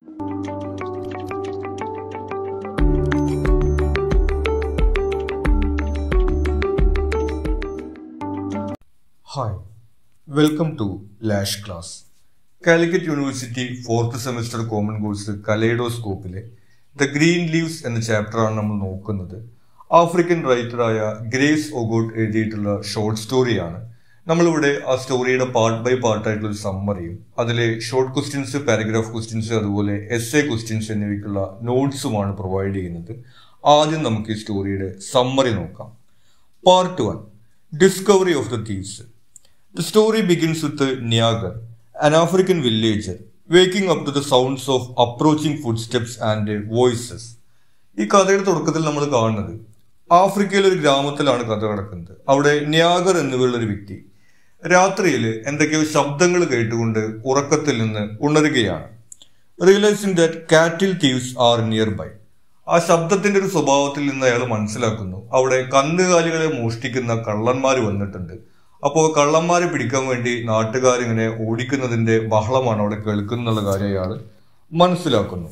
Hi, welcome to Lash Class. Calicut university fourth semester common course കലൈഡോസ്കോപ്പിലെ the green leaves എന്ന ചാപ്റ്ററാണ് നമ്മൾ നോക്കുന്നത് ആഫ്രിക്കൻ റൈറ്ററായ ഗ്രേസ് ഒഗോട്ട് എഴുതിയിട്ടുള്ള ഷോർട്ട് സ്റ്റോറിയാണ് നമ്മളിവിടെ ആ സ്റ്റോറിയുടെ പാർട്ട് ബൈ പാർട്ടായിട്ടുള്ള ഒരു സമ്മറിയും അതിലെ ഷോർട്ട് ക്വസ്റ്റ്യൻസ് പാരഗ്രാഫ് ക്വസ്റ്റ്യൻസ് അതുപോലെ എസ് എ ക്വസ്റ്റ്യൻസ് എന്നിവയ്ക്കുള്ള നോട്ട്സുമാണ് പ്രൊവൈഡ് ചെയ്യുന്നത് ആദ്യം നമുക്ക് ഈ സ്റ്റോറിയുടെ സമ്മറി നോക്കാം part one discovery of the thieves The story begins with a Niagar, an African villager, waking up to the sounds of approaching footsteps and uh, voices. ഈ കഥയുടെ തുടക്കത്തിൽ നമ്മൾ കാണുന്നത് ആഫ്രിക്കയിലെ ഒരു ഗ്രാമത്തിലാണ് കഥ കിടക്കുന്നത് അവിടെ ന്യാഗർ എന്നിവയുള്ള ഒരു വ്യക്തി രാത്രിയിൽ എന്തൊക്കെയോ ശബ്ദങ്ങൾ കേട്ടുകൊണ്ട് ഉറക്കത്തിൽ നിന്ന് ഉണരുകയാണ് realising that cattle thieves are nearby ആ ശബ്ദത്തിന്റെ ഒരു സ്വഭാവത്തിൽ നിന്ന് അയാൾ മനസ്സിലാക്കുന്നു അവിടെ കന്നുകാലികളെ മോഷ്ടിക്കുന്ന കള്ളന്മാർ വന്നിട്ടുണ്ട് അപ്പോൾ കള്ളന്മാരെ പിടിക്കാൻ വേണ്ടി നാട്ടുകാരിങ്ങനെ ഓടിക്കുന്നതിന്റെ ബഹളമാണ് അവിടെ കേൾക്കുന്നുള്ള കാര്യം അയാൾ മനസ്സിലാക്കുന്നു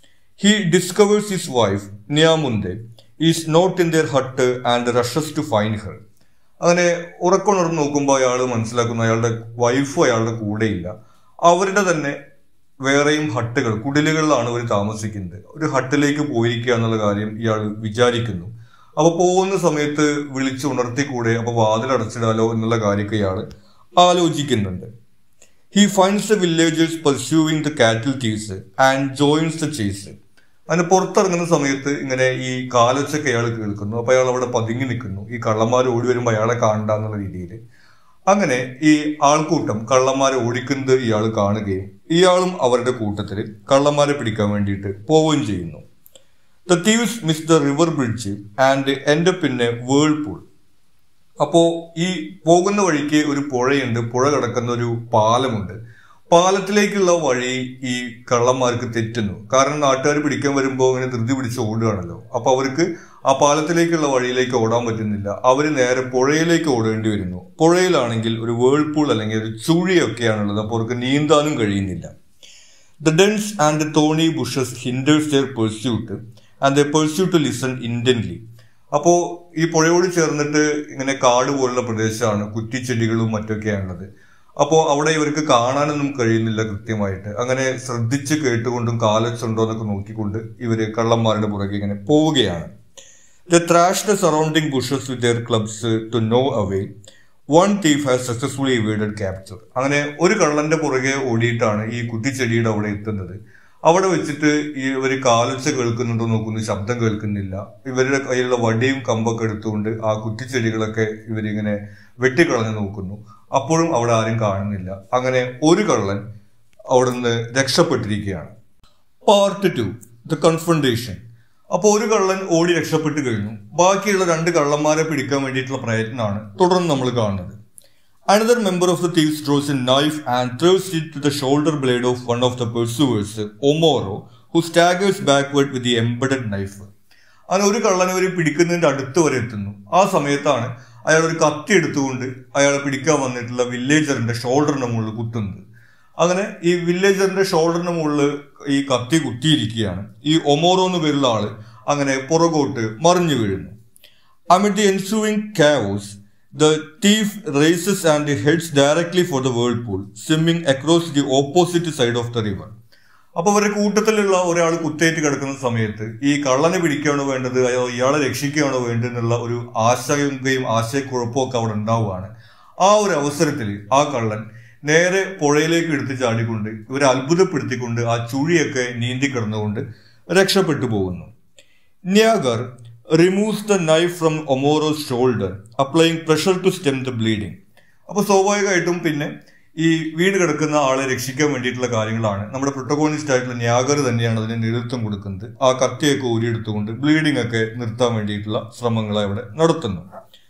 he discovers his wife Nyamunde is not in their hut and rushes to find her അങ്ങനെ ഉറക്കമുണർന്ന് നോക്കുമ്പോൾ അയാൾ മനസ്സിലാക്കുന്നു അയാളുടെ വൈഫ് അയാളുടെ കൂടെയില്ല അവരുടെ തന്നെ വേറെയും ഹട്ടുകൾ കുടിലുകളിലാണ് അവർ താമസിക്കുന്നത് ഒരു ഹട്ടിലേക്ക് പോയിരിക്കുക എന്നുള്ള കാര്യം ഇയാൾ വിചാരിക്കുന്നു അപ്പൊ പോകുന്ന സമയത്ത് വിളിച്ച് ഉണർത്തിക്കൂടെ അപ്പൊ വാതിൽ അടച്ചിടാലോ എന്നുള്ള കാര്യമൊക്കെ ഇയാൾ ആലോചിക്കുന്നുണ്ട് he finds the villagers pursuing the cattle thieves and joins the chase അതിന് പുറത്തിറങ്ങുന്ന സമയത്ത് ഇങ്ങനെ ഈ കാലൊച്ചൊക്കെ അയാൾ കേൾക്കുന്നു അപ്പൊ അയാൾ അവിടെ പതുങ്ങി നിൽക്കുന്നു ഈ കള്ളന്മാർ ഓടി വരുമ്പോൾ അയാളെ കാണണ്ട എന്നുള്ള രീതിയിൽ അങ്ങനെ ഈ ആൾക്കൂട്ടം കള്ളന്മാരെ ഓടിക്കുന്നത് ഇയാൾ കാണുകയും ഇയാളും അവരുടെ കൂട്ടത്തിൽ കള്ളന്മാരെ പിടിക്കാൻ വേണ്ടിയിട്ട് പോവുകയും ചെയ്യുന്നു the thieves miss the river bridge and എൻ്റെ പിന്നെ വേൾപൂൾ അപ്പോ ഈ പോകുന്ന വഴിക്ക് ഒരു പുഴയുണ്ട് പുഴ കിടക്കുന്ന ഒരു പാലമുണ്ട് പാലത്തിലേക്കുള്ള വഴി ഈ കള്ളന്മാർക്ക് തെറ്റുന്നു കാരണം നാട്ടുകാർ പിടിക്കാൻ വരുമ്പോൾ ഇങ്ങനെ ധൃതി പിടിച്ച് ഓടുകയാണല്ലോ അപ്പൊ അവർക്ക് ആ പാലത്തിലേക്കുള്ള വഴിയിലേക്ക് ഓടാൻ പറ്റുന്നില്ല അവർ നേരെ പുഴയിലേക്ക് ഓടേണ്ടി വരുന്നു പുഴയിലാണെങ്കിൽ ഒരു വേൾപൂൾ അല്ലെങ്കിൽ ഒരു ചുഴിയൊക്കെയാണുള്ളത് അപ്പോൾ അവർക്ക് നീന്താനും കഴിയുന്നില്ല the dense and thorny bushes hinders their pursuit and the pursue to listen intently അപ്പോൾ ഈ പുഴയോട് ചേർന്നിട്ട് ഇങ്ങനെ കാട് പോലുള്ള പ്രദേശമാണ് കുറ്റിച്ചെടികളും മറ്റൊക്കെയാണുള്ളത് അപ്പോൾ അവിടെ ഇവർക്ക് കാണാനൊന്നും കഴിയുന്നില്ല കൃത്യമായിട്ട് അങ്ങനെ ശ്രദ്ധിച്ച് കേട്ടുകൊണ്ടും കാലച്ചുണ്ടോ എന്നൊക്കെ നോക്കിക്കൊണ്ട് ഇവര് കള്ളന്മാരുടെ പുറകെ ഇങ്ങനെ പോവുകയാണ് the thrash the surrounding bushes with their clubs to no avail one thief has successfully evaded capture അങ്ങനെ ഒരു കള്ളന്റെ പുറകെ ഓടിയിട്ടാണ് ഈ കുറ്റിച്ചെടിയുടെ അവിടെ എത്തുന്നത് അവിടെ വെച്ചിട്ട് ഈ ഇവർ കാലൊച്ച കേൾക്കുന്നുണ്ടോ നോക്കുന്നു ശബ്ദം കേൾക്കുന്നില്ല ഇവരുടെ കയ്യിലുള്ള വടിയും കമ്പൊക്കെ എടുത്തുകൊണ്ട് ആ കുറ്റിച്ചെടികളൊക്കെ ഇവരിങ്ങനെ വെട്ടിക്കളഞ്ഞു നോക്കുന്നു അപ്പോഴും അവിടെ ആരും കാണുന്നില്ല അങ്ങനെ ഒരു കള്ളൻ അവിടെ നിന്ന് രക്ഷപ്പെട്ടിരിക്കുകയാണ് പാർട്ട് ടു ദ കൺഫ്രണ്ടേഷൻ അപ്പോൾ ഒരു കള്ളൻ ഓടി രക്ഷപ്പെട്ട് കഴിഞ്ഞു ബാക്കിയുള്ള രണ്ട് കള്ളന്മാരെ പിടിക്കാൻ വേണ്ടിയിട്ടുള്ള പ്രയത്നമാണ് തുടർന്ന് നമ്മൾ കാണുന്നത് Another member of the thieves draws a knife and throws it to the shoulder blade of one of the pursuers, Omoro, who staggers backward with the embedded knife. അങ്ങനെ ഒരു കള്ളനെ ഒരു പിടിക്കുന്നതിന്റെ അടുത്ത് വരെ എത്തുന്നു ആ സമയത്താണ് അയാൾ ഒരു കത്തി എടുത്തുകൊണ്ട് അയാളെ പിടിക്കാൻ വന്നിട്ടുള്ള വില്ലേജറിന്റെ ഷോൾഡറിന്റെ മുകളിൽ കുത്തുന്നത് അങ്ങനെ ഈ വില്ലേജറിന്റെ ഷോൾഡറിന്റെ മുകളിൽ ഈ കത്തി കുത്തിയിരിക്കുകയാണ് ഈ ഒമോറോ എന്ന് പേരുള്ള ആള് അങ്ങനെ പുറകോട്ട് മറിഞ്ഞു വീഴുന്നു Amid the ensuing chaos, the thief races and heads directly for the whirlpool, swimming across the opposite side of the river. അപ്പൊ അവരുടെ കൂട്ടത്തിലുള്ള ഒരാൾ കുത്തേറ്റ് കിടക്കുന്ന സമയത്ത് ഈ കള്ളനെ പിടിക്കുകയാണോ വേണ്ടത് അയ്യോ ഇയാളെ രക്ഷിക്കുകയാണോ വേണ്ടത് എന്നുള്ള ഒരു ആശങ്കയും ആശയക്കുഴപ്പവും ഒക്കെ അവിടെ ഉണ്ടാവുകയാണ് ആ ഒരു അവസരത്തിൽ ആ കള്ളൻ നേരെ പുഴയിലേക്ക് എടുത്ത് ചാടിക്കൊണ്ട് ഇവരെ അത്ഭുതപ്പെടുത്തിക്കൊണ്ട് ആ ചുഴിയൊക്കെ നീന്തി കിടന്നുകൊണ്ട് രക്ഷപ്പെട്ടു പോകുന്നു Niagar removes the knife from Omoro's shoulder, applying pressure to stem the bleeding. അപ്പോൾ സ്വാഭാവികമായിട്ടും പിന്നെ ഈ വീട് കിടക്കുന്ന ആളെ രക്ഷിക്കാൻ വേണ്ടിയിട്ടുള്ള കാര്യങ്ങളാണ് നമ്മുടെ പ്രൊട്ടഗോണിസ്റ്റ് ആയിട്ടുള്ള ന്യാഗർ തന്നെയാണ് അതിന് നേതൃത്വം കൊടുക്കുന്നത് ആ കത്തിയൊക്കെ ഊരിയെടുത്തുകൊണ്ട് ബ്ലീഡിംഗ് ഒക്കെ നിർത്താൻ വേണ്ടിയിട്ടുള്ള ശ്രമങ്ങൾ അവിടെ നടത്തുന്നു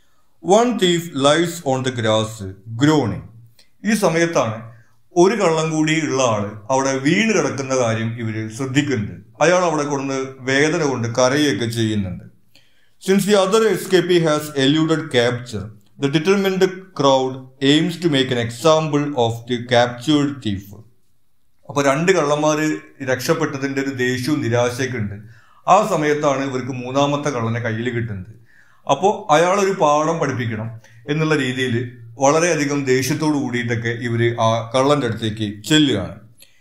one thief lies on the grass groaning ഈ സമയത്താണ് ഒരു കള്ളം കൂടി ഉള്ള ആള് അവിടെ വീണ് കിടക്കുന്ന കാര്യം ഇവര് ശ്രദ്ധിക്കുന്നുണ്ട് അയാൾ അവിടെ കൊണ്ട് വേദന കൊണ്ട് കരയൊക്കെ ചെയ്യുന്നുണ്ട് since the other escapee has eluded capture the determined crowd aims to make an example of the captured thief അപ്പൊ രണ്ട് കള്ളന്മാര് രക്ഷപ്പെട്ടതിന്റെ ഒരു ദേഷ്യവും നിരാശയൊക്കെ ഉണ്ട് ആ സമയത്താണ് ഇവർക്ക് മൂന്നാമത്തെ കള്ളനെ കയ്യിൽ കിട്ടുന്നത് അപ്പോൾ അയാൾ ഒരു പാഠം പഠിപ്പിക്കണം എന്നുള്ള രീതിയിൽ വളരെയധികം ദേഷ്യത്തോട് കൂടിയിട്ടൊക്കെ ഇവര് ആ കള്ളന്റെ അടുത്തേക്ക് ചെല്ലുകയാണ്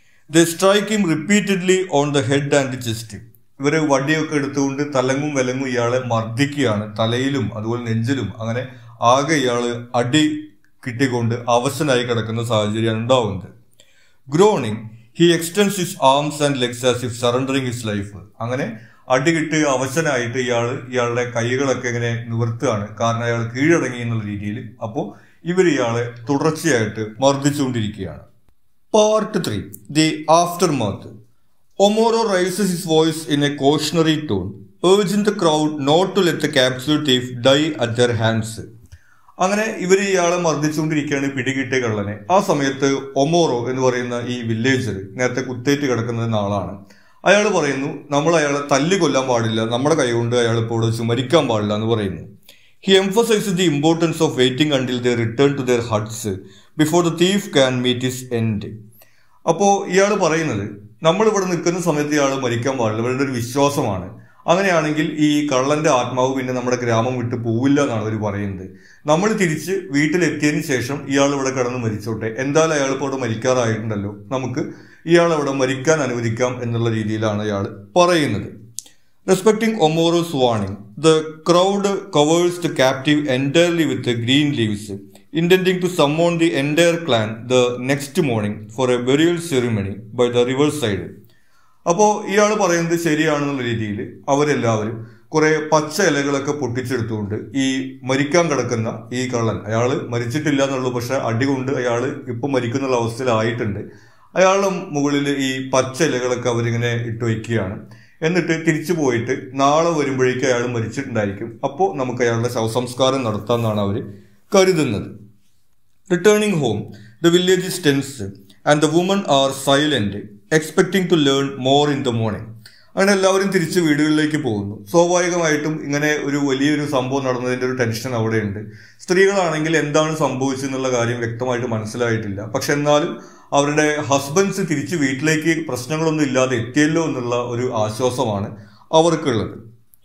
the strike him repeatedly on the head and chest ഇവര് വടിയൊക്കെ എടുത്തുകൊണ്ട് തലങ്ങും വിലങ്ങും ഇയാളെ മർദ്ദിക്കുകയാണ് തലയിലും അതുപോലെ നെഞ്ചിലും അങ്ങനെ ആകെ ഇയാള് അടി കിട്ടിക്കൊണ്ട് അവശനായി കിടക്കുന്ന സാഹചര്യമാണ് ഉണ്ടാവുന്നത് groaning he extends his arms and legs as if surrendering his life അങ്ങനെ അടികിട്ട് അവശനായിട്ട് ഇയാൾ ഇയാളുടെ കൈകളൊക്കെ ഇങ്ങനെ നിവർത്തുകയാണ് കാരണം അയാൾ കീഴടങ്ങി എന്നുള്ള രീതിയിൽ അപ്പോൾ ഇവർ ഇയാളെ തുടർച്ചയായിട്ട് മർദ്ദിച്ചുകൊണ്ടിരിക്കുകയാണ് part three the aftermath Omoro raises his voice in a cautionary tone urging the crowd not to let the captured thief die at their hands അങ്ങനെ ഇവർ ഇയാളെ മർദ്ദിച്ചുകൊണ്ടിരിക്കുകയാണ് പിടികിട്ടിയ കള്ളനെ ആ സമയത്ത് ഒമോറോ എന്ന് പറയുന്ന ഈ വില്ലേജർ നേരത്തെ കുത്തേറ്റ് കിടക്കുന്ന ആളാണ് അയാൾ പറയുന്നു നമ്മൾ അയാളെ തല്ലി കൊല്ലാൻ പാടില്ല നമ്മുടെ കൈകൊണ്ട് അയാൾ ഇപ്പോൾ ഇവിടെ വെച്ച് മരിക്കാൻ പാടില്ല എന്ന് പറയുന്നു he emphasises the importance of waiting until the return to their huts before the thief can meet his end അപ്പോൾ ഇയാൾ പറയുന്നത് നമ്മൾ ഇവിടെ നിൽക്കുന്ന സമയത്ത് ഇയാൾ മരിക്കാൻ പാടില്ല ഇവരുടെ ഒരു വിശ്വാസമാണ് അങ്ങനെയാണെങ്കിൽ ഈ കള്ളന്റെ ആത്മാവ് പിന്നെ നമ്മുടെ ഗ്രാമം വിട്ട് പോവില്ല എന്നാണ് അവർ പറയുന്നത് നമ്മൾ തിരിച്ച് വീട്ടിലെത്തിയതിന് ശേഷം ഇയാൾ ഇവിടെ കിടന്ന് മരിച്ചോട്ടെ എന്തായാലും അയാൾ ഇപ്പോൾ ഇവിടെ മരിക്കാറായിട്ടുണ്ടല്ലോ നമുക്ക് ഇയാൾ അവിടെ മരിക്കാൻ അനുവദിക്കാം എന്നുള്ള രീതിയിലാണ് അയാൾ പറയുന്നത് respecting Omoro's warning the crowd covers the captive entirely with green leaves intending to summon the entire clan the next morning for a burial ceremony by the river side. അപ്പോൾ ഇയാൾ പറയുന്നത് ശരിയാണെന്നുള്ള രീതിയിൽ അവരെല്ലാവരും കുറെ പച്ച ഇലകളൊക്കെ പൊട്ടിച്ചെടുത്തുകൊണ്ട് ഈ മരിക്കാൻ കിടക്കുന്ന ഈ കള്ളൻ അയാൾ മരിച്ചിട്ടില്ല എന്നുള്ളൂ പക്ഷെ അടികൊണ്ട് അയാൾ ഇപ്പൊ മരിക്കുന്ന അവസ്ഥയിലായിട്ടുണ്ട് അയാളുടെ മുകളിൽ ഈ പച്ച ഇലകളൊക്കെ അവരിങ്ങനെ ഇട്ട് വയ്ക്കുകയാണ് എന്നിട്ട് തിരിച്ചു പോയിട്ട് നാളെ വരുമ്പോഴേക്കും അയാൾ മരിച്ചിട്ടുണ്ടായിരിക്കും അപ്പോൾ നമുക്ക് അയാളുടെ ശവസംസ്കാരം നടത്താമെന്നാണ് അവർ കരുതുന്നത് returning home the village is tense and the woman are silent expecting to learn more in the morning അങ്ങനെ എല്ലാവരും തിരിച്ച് വീടുകളിലേക്ക് പോകുന്നു സ്വാഭാവികമായിട്ടും ഇങ്ങനെ ഒരു വലിയൊരു സംഭവം നടന്നതിന്റെ ഒരു ടെൻഷൻ അവിടെയുണ്ട് സ്ത്രീകളാണെങ്കിൽ എന്താണ് സംഭവിച്ചെന്നുള്ള കാര്യം വ്യക്തമായിട്ട് മനസ്സിലായിട്ടില്ല പക്ഷെ എന്നാലും അവരുടെ ഹസ്ബൻഡ്സ് തിരിച്ച് വീട്ടിലേക്ക് പ്രശ്നങ്ങളൊന്നും ഇല്ലാതെ എത്തിയല്ലോ എന്നുള്ള ഒരു ആശ്വാസമാണ് അവർക്കുള്ളത്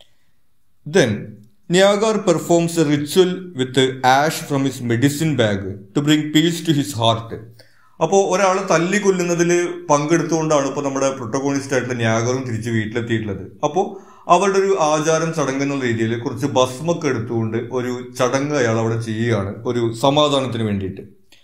then Niagar performs a ritual with ash from his medicine bag to bring peace to his heart. അപ്പോൾ ഒരാൾ തല്ലി കൊല്ലുന്നതിൽ പങ്കെടുത്തുകൊണ്ടാണ് ഇപ്പോൾ നമ്മുടെ പ്രൊട്ടഗോണിസ്റ്റ് ആയിട്ടുള്ള ന്യാഗറും തിരിച്ച് വീട്ടിലെത്തിയിട്ടുള്ളത് അപ്പോൾ അവരുടെ ഒരു ആചാരം ചടങ്ങ് എന്നുള്ള രീതിയിൽ കുറച്ച് ഭസ്മൊക്കെ എടുത്തുകൊണ്ട് ഒരു ചടങ്ങ് അയാൾ അവിടെ ചെയ്യുകയാണ് ഒരു സമാധാനത്തിന് വേണ്ടിയിട്ട്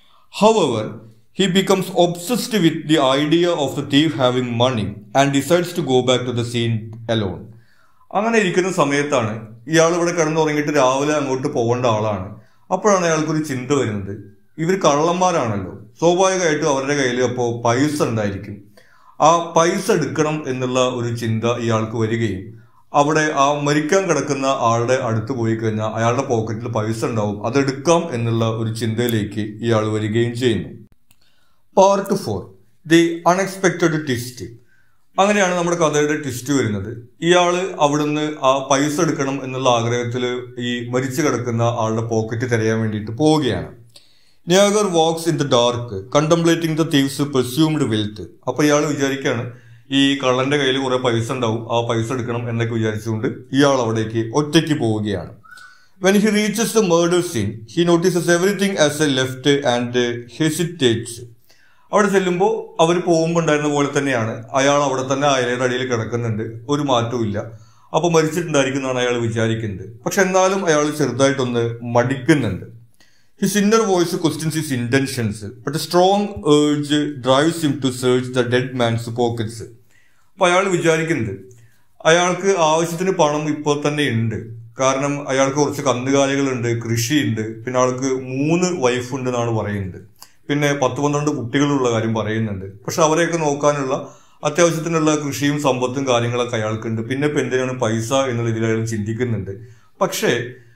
however he becomes obsessed with the idea of the thief having money and decides to go back to the scene alone അങ്ങനെ ഇരിക്കുന്ന സമയത്താണ് ഇയാൾ ഇവിടെ കിടന്നുറങ്ങിയിട്ട് രാവിലെ അങ്ങോട്ട് പോകേണ്ട ആളാണ് അപ്പോഴാണ് അയാൾക്കൊരു ചിന്ത വരുന്നത് ഇവർ കള്ളന്മാരാണല്ലോ സ്വാഭാവികമായിട്ടും അവരുടെ കയ്യിൽ അപ്പോൾ പൈസ ഉണ്ടായിരിക്കും ആ പൈസ എടുക്കണം എന്നുള്ള ഒരു ചിന്ത ഇയാൾക്ക് വരികയും അവിടെ ആ മരിക്കാൻ കിടക്കുന്ന ആളുടെ അടുത്ത് പോയി കഴിഞ്ഞാൽ അയാളുടെ പോക്കറ്റിൽ പൈസ ഉണ്ടാവും അതെടുക്കാം എന്നുള്ള ഒരു ചിന്തയിലേക്ക് ഇയാൾ വരികയും ചെയ്യുന്നു part four the unexpected twist അങ്ങനെയാണ് നമ്മുടെ കഥയുടെ ട്വിസ്റ്റ് വരുന്നത് ഇയാള് അവിടുന്ന് ആ പൈസ എടുക്കണം എന്നുള്ള ആഗ്രഹത്തിൽ ഈ മരിച്ചു കിടക്കുന്ന ആളുടെ പോക്കറ്റ് തിരയാൻ വേണ്ടിയിട്ട് പോവുകയാണ് Niagar walks in the dark contemplating the thieves presumed wealth അപ്പൊ ഇയാൾ വിചാരിക്കുകയാണ് ഈ കള്ളന്റെ കയ്യിൽ കുറെ പൈസ ഉണ്ടാവും ആ പൈസ എടുക്കണം എന്നൊക്കെ വിചാരിച്ചുകൊണ്ട് ഇയാൾ അവിടേക്ക് ഒറ്റയ്ക്ക് പോവുകയാണ് when he reaches the murder scene he notices everything as a left and hesitates അവിടെ ചെല്ലുമ്പോൾ അവർ പോകുമ്പോൾ ഉണ്ടായിരുന്ന പോലെ തന്നെയാണ് അയാൾ അവിടെ തന്നെ അയലയുടെ അടിയിൽ കിടക്കുന്നുണ്ട് ഒരു മാറ്റവും ഇല്ല അപ്പൊ മരിച്ചിട്ടുണ്ടായിരിക്കുന്നതാണ് അയാൾ വിചാരിക്കുന്നത് പക്ഷെ എന്നാലും അയാൾ ചെറുതായിട്ടൊന്ന് മടിക്കുന്നുണ്ട് his inner voice questions his intentions but strong urge drives him to search the dead man's pockets അപ്പൊ അയാൾ വിചാരിക്കുന്നത് അയാൾക്ക് ആവശ്യത്തിന് പണം ഇപ്പോൾ തന്നെ ഉണ്ട് കാരണം അയാൾക്ക് കുറച്ച് കന്നുകാലികളുണ്ട് കൃഷിയുണ്ട് പിന്നെ ആൾക്ക് മൂന്ന് വൈഫ് ഉണ്ട് എന്നാണ് പറയുന്നത് പിന്നെ പത്ത് പന്ത്രണ്ട് കുട്ടികളുള്ള കാര്യം പറയുന്നുണ്ട് പക്ഷെ അവരെയൊക്കെ നോക്കാനുള്ള അത്യാവശ്യത്തിനുള്ള കൃഷിയും സമ്പത്തും കാര്യങ്ങളൊക്കെ അയാൾക്കുണ്ട് പിന്നെ ഇപ്പൊ എന്തിനാണ് പൈസ എന്നുള്ള ഇതിൽ അയാൾ ചിന്തിക്കുന്നുണ്ട് പക്ഷേ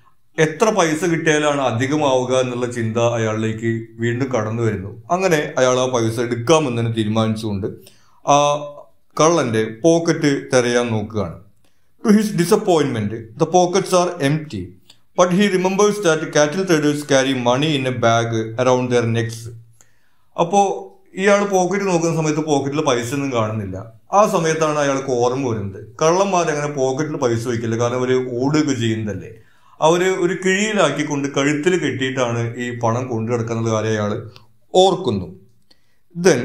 എത്ര പൈസ കിട്ടിയാലാണ് അധികമാവുക എന്നുള്ള ചിന്ത അയാളിലേക്ക് വീണ്ടും കടന്നു വരുന്നു അങ്ങനെ അയാൾ ആ പൈസ എടുക്കാമെന്ന് തീരുമാനിച്ചുകൊണ്ട് ആ കള്ളന്റെ പോക്കറ്റ് തിരയാൻ നോക്കുകയാണ് to his disappointment the pockets are empty but he remembers that cattle traders carry money in a bag around their necks അപ്പോൾ ഇയാൾ പോക്കറ്റ് നോക്കുന്ന സമയത്ത് പോക്കറ്റിൽ പൈസ ഒന്നും കാണുന്നില്ല ആ സമയത്താണ് അയാൾക്ക് ഓർമ്മ വരുന്നത് കള്ളന്മാർ അങ്ങനെ പോക്കറ്റിൽ പൈസ വയ്ക്കില്ല കാരണം അവര് ഓടുകയൊക്കെ ചെയ്യുന്നതല്ലേ അവര് ഒരു കിഴിയിലാക്കിക്കൊണ്ട് കഴുത്തിൽ കെട്ടിയിട്ടാണ് ഈ പണം കൊണ്ടു കിടക്കുന്ന കാര്യം അയാൾ ഓർക്കുന്നു then